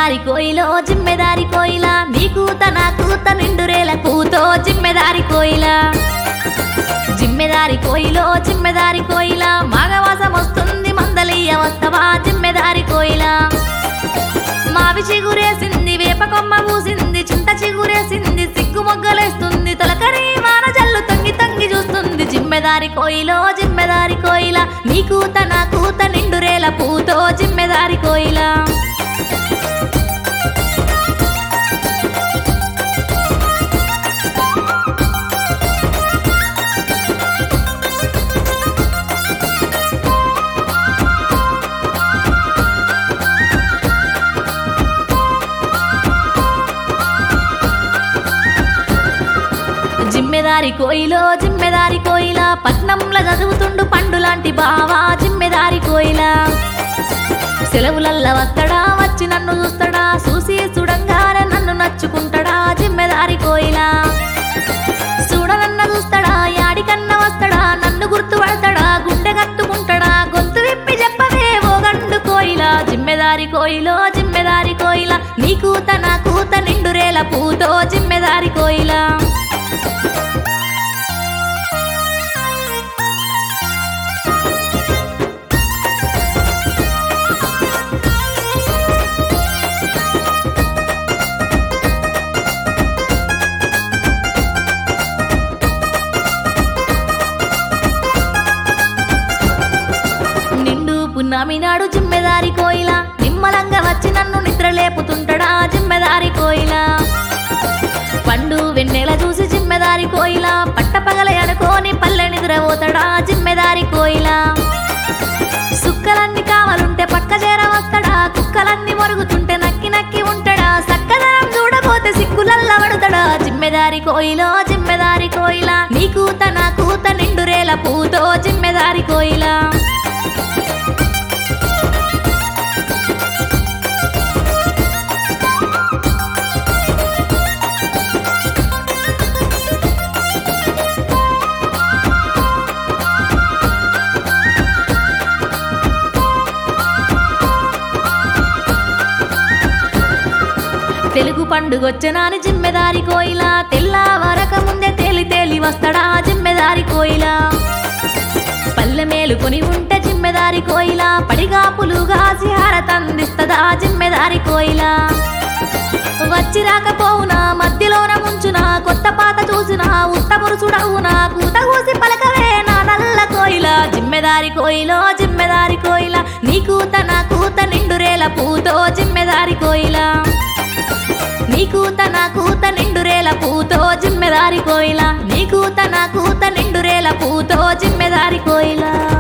జిమ్మెదారి కోయిలో జిమ్మెదారి కోయిలా నీ కూత నా కూత నిండురేల కూతో జిమ్మెదారి కోయిలా జిమ్మెదారి కోయిలో జిమ్మెదారి కోయిలా మాఘవాసం వస్తుంది మందలియ వస్తవా జిమ్మెదారి కోయిలా మావి చిగురేసింది వేప కొమ్మ పూసింది చింత చిగురేసింది సిగ్గు మొగ్గలేస్తుంది తొలకరి వాన జల్లు తొంగి తొంగి చూస్తుంది జిమ్మెదారి కోయిలో జిమ్మెదారి కోయిలా నీ కూత నా కూత నిండురేల పూతో జిమ్మెదారి కోయిలా జిమ్మెదారి కోయిలో జిమ్మెదారి కోయిలా పట్నంలో చదువుతుండు పండు లాంటి బావా జిమ్మెదారి కోయిలా సెలవులల్ల వస్తడా వచ్చి నన్ను చూస్తాడా చూసి చూడంగానే నన్ను నచ్చుకుంటాడా జిమ్మెదారి కోయిలా చూడనన్న చూస్తాడా యాడికన్నా వస్తాడా నన్ను గుర్తుపడతాడా గుండె కట్టుకుంటాడా గొంతు విప్పి చెప్పవే ఓ గండు కోయిలా జిమ్మెదారి కోయిలో జిమ్మెదారి కోయిలా నీ కూత నా కూత నిండురేల పూతో జిమ్మెదారి కోయిలా నిండు పున్నమి నాడు జిమ్మెదారి కోయిల నిమ్మలంగా వచ్చి నన్ను నిద్ర లేపుతుంటడా జిమ్మెదారి కోయిల పండు వెన్నెల చూసి జిమ్మెదారి కోయిల పట్టపగలే అనుకోని పల్లె నిద్రపోతాడా జిమ్మెదారి కోయిల సుక్కలన్నీ కావాలుంటే పక్క చేర వస్తాడా కుక్కలన్నీ మరుగుతుంటే నక్కి నక్కి ఉంటాడా సక్కదనం చూడబోతే సిగ్గులల్ల పడతాడా జిమ్మెదారి కోయిలో జిమ్మెదారి కోయిల నీ కూత నా కూత నిండురేల పూతో జిమ్మెదారి కోయిలా తెలుగు పండుగొచ్చనాని జిమ్మెదారి కోయిలా తెల్లవారక ముందే తేలి తేలి వస్తాడా జిమ్మెదారి కోయిలా పల్లె మేలుకొని ఉంటే జిమ్మెదారి కోయిలా పడిగాపులుగా హారతందిస్తదా జిమ్మెదారి కోయిలా వచ్చి రాకపోవునా మధ్యలోన ముంచునా కొత్త పాత చూసినా ఉత్తమురుచుడవునా కూత కూసి పలకవే నా నల్ల కోయిలా జిమ్మెదారి కోయిలో జిమ్మెదారి కోయిలా నీ కూత నా కూత నిండురేల పూతో జిమ్మెదారి కోయిలా నీ కూత నా కూత నిండురేల పూతో జిమ్మెదారి కోయిలా నీ కూత నా కూత నిండురేల పూతో జిమ్మెదారి కోయిలా